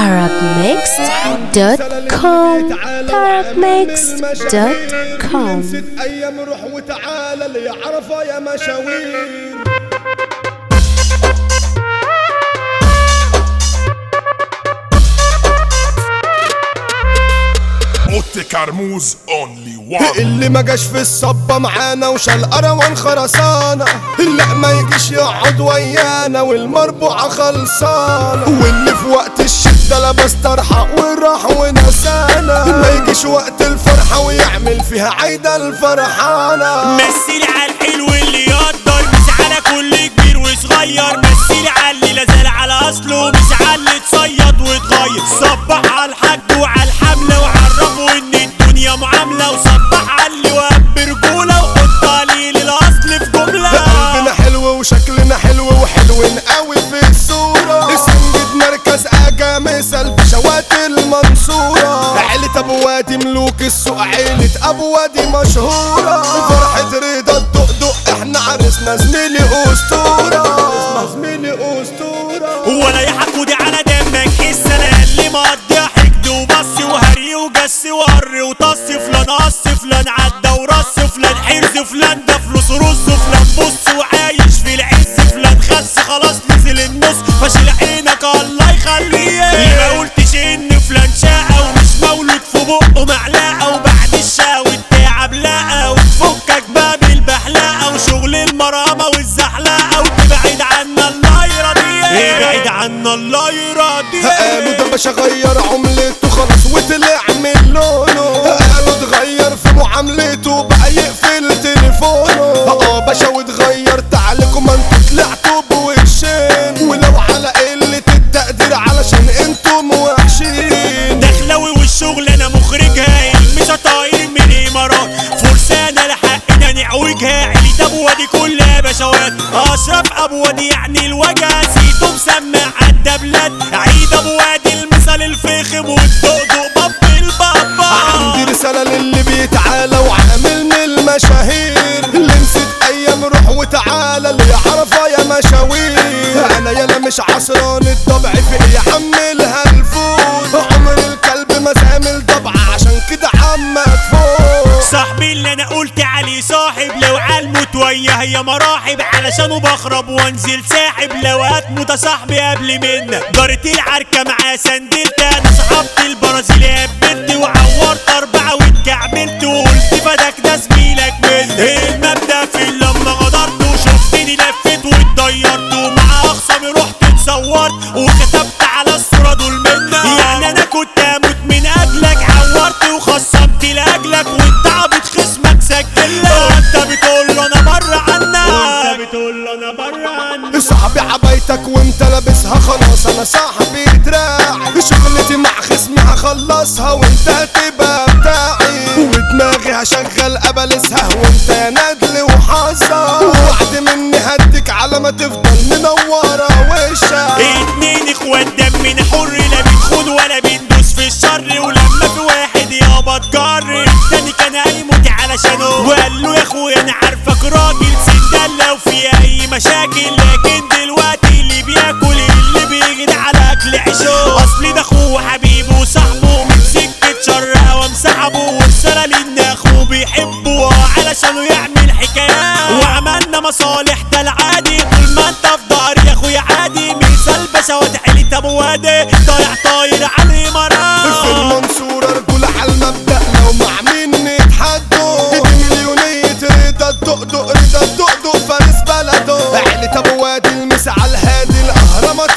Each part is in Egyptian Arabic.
tarabmixed.com tarabmixed.com ست ايام روح وتعالى اللي يعرفها يا مشاوير اوتي كرموز اونلي وان اللي ما جاش في الصبة معانا وشال قروان خرسانة لا ما يجيش يقعد ويانا والمربوعة خلصانة واللي في وقت الشدة لبس طرحة وراح ونسانا ما يجيش وقت الفرحة ويعمل فيها عايدة الفرحانة مثلي على الحلو اللي يقدر مش على كل كبير وصغير مثلي على اللي لازال على اصله مش على اللي اتصيد واتغير صبح على الحاج وعلى الحملة وعرفوا ان الدنيا معاملة وصبح على اللي وقف برجولة وحط قليل الاصل في جملة قلبنا حلو وشكلنا حلو وحلوين قوي في الصورة سنجد مركز اجا مثل بشوات المنصورة عيلة ابو وادي ملوك السوق عيلة ابو وادي مشهورة فرحة رضا الدقدق احنا عرسنا زميلي اسطورة زميلي اسطورة ولا يحكوا دي على دمك حس انا اللي مقضي حقد وبص وهري وجس وقر وطص فلان قص فلان عدى ورص فلان حرز فلان ده فلوس رز فلان بص وعايش في العز فلان خس خلاص نزل النص فاشل عينك الله يخليه اللي ما قلتش ان فلان شقى ومش مولود في بقه معلقه وبعد الشقى والتعب لقى وتفكك باب البحلقه وشغل المرامه والزحلقه وتبعد عنا الله يرضيه ابعد عنا الله يرضيه قالوا ده باشا غير عملته خلاص وطلع من لونه قالوا اتغير في معاملته بقى يقفل تليفونه اه باشا واتغير تعالكم ما انتوا طلعتوا بوشين ولو على قلة التقدير علشان انتم وحشين دخلوي والشغل انا مخرجها مش طاير من الامارات فرسانه لحقنا نعوجها عيلة ابو وادي كلها بشوات اشرف ابو وادي يعني الوجع سيتو مسمع عالدبلات عيد ابو وادي المثل الفخم والدقدق باب البابا عندي رسالة للي بيتعالى وعامل من المشاهير اللي نسيت ايام روح وتعالى اللي يعرفها يا مشاوير انا يالا مش عصران الطبع في يحملها الفوت عمر الكلب ما زامل ضبع عشان كده عمك فوق صاحبي اللي انا قلت عليه صاحب لو عالموت وياه يا مراحب علشانه بخرب وانزل ساحب لو هتموت يا صاحبي قبل منا جارت العركة معاه سندلت انا صحبت البرازيل قبلت وعورت اربعة واتكعبلت وقلت فداك ده زميلك من المبدأ في لما غدرت وشفتني لفيت واتضيرت ومع اخصامي رحت اتصورت وكتبت على الصورة دول منا يعني انا كنت اموت من اجلك عورت وخصمت لاجلك وانت عبيط خصمك سجلك وانت بتقول له انا بره عنك وانت بتقول له انا بره عنك صاحبي عبايتك وانت لابسها خلاص انا صاحبي دراعي شغلتي مع خصمي هخلصها وانت هتبقى بتاعي ودماغي هشغل ابلسها وانت يا ندل وحظها ووعد مني هديك على ما تفضل منورة وشك اتنين اخوات دمنا حر لا بنخون ولا بندوس في الشر ولما في واحد يابا اتجر التاني كان هيموت علشانه وقال له يا اخويا انا عارفك راجل سندال لو في اي مشاكل لكن دلوقتي اللي بياكل اللي بيجد على اكل عيشه اصلي ده اخوه وحبيبه وصاحبه من سكه شر هوا مسحبه ورساله لان اخوه بيحبه علشانه يعمل حكايات وعملنا مصالح ده العادي طول ما انت في ضهري يا اخويا عادي مثال بشوات عيلة ابو وادي طالع طاير على في الامارات المنصورة رجولة على المبدأ لو مع مين نتحدوا دي مليونية رضا الدقدق رضا الدقدق فارس بلده عيلة ابو وادي المسا على الهادي الاهرامات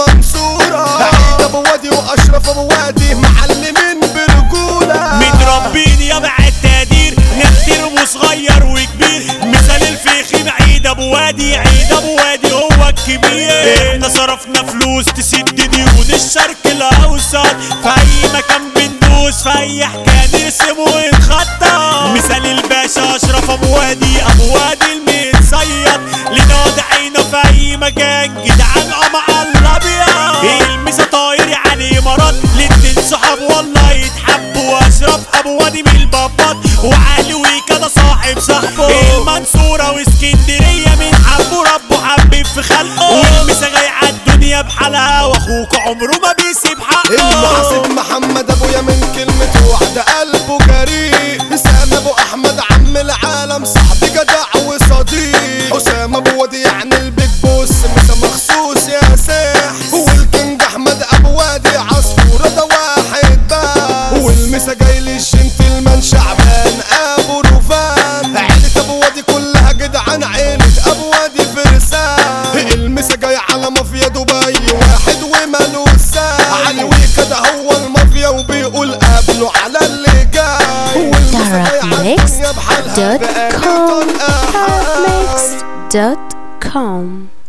المنصورة عيلة ابو وادي واشرف ابو وادي معلمين برجولة متربين يا بعد تقدير نحترمه صغير وكبير مثال الفخم عيد ابو وادي عيد ابو وادي هو الكبير احنا صرفنا فلوس تسد ديون الشرق الاوسط في اي مكان بندوس في اي حكايه نرسم ونخطط مثال الباشا اشرف ابو وادي ابو وادي المتصيد لنقعد عينه في اي مكان جدعان مع الابيض المسا طاير على الامارات الاتنين صحاب والله يتحبوا واشرف ابو وادي من البابات وعلوي كده صاحب صاحبه المنصوره واسكندريه من حبه ربه حبيب في خلقه والمسا جاي عالدنيا بحق على هوا اخوك عمره ما بيسيب حقه المحاسب محمد ابويا من كلمته وعد قلبه جريء حسام ابو احمد عم العالم صاحبي جدع وصديق حسام ابو ودي يعني البيج بوس مسا مخصوص يا ساح والكينج احمد ابو وادي عصفوره ده واحد بس والمسا جاي للجنتلمان شعبان ابو رفان عيلة ابو وادي كلها جدعان عيلة ابو وادي فرسان المسا جاي على مافيا دبي واحد ومالوش ساعة علي ويكا ده هو المافيا وبيقول قابله على اللي جاي والمسا جاي على الدنيا بحالها بقالي Darabmix.com طلقة Darabmix.com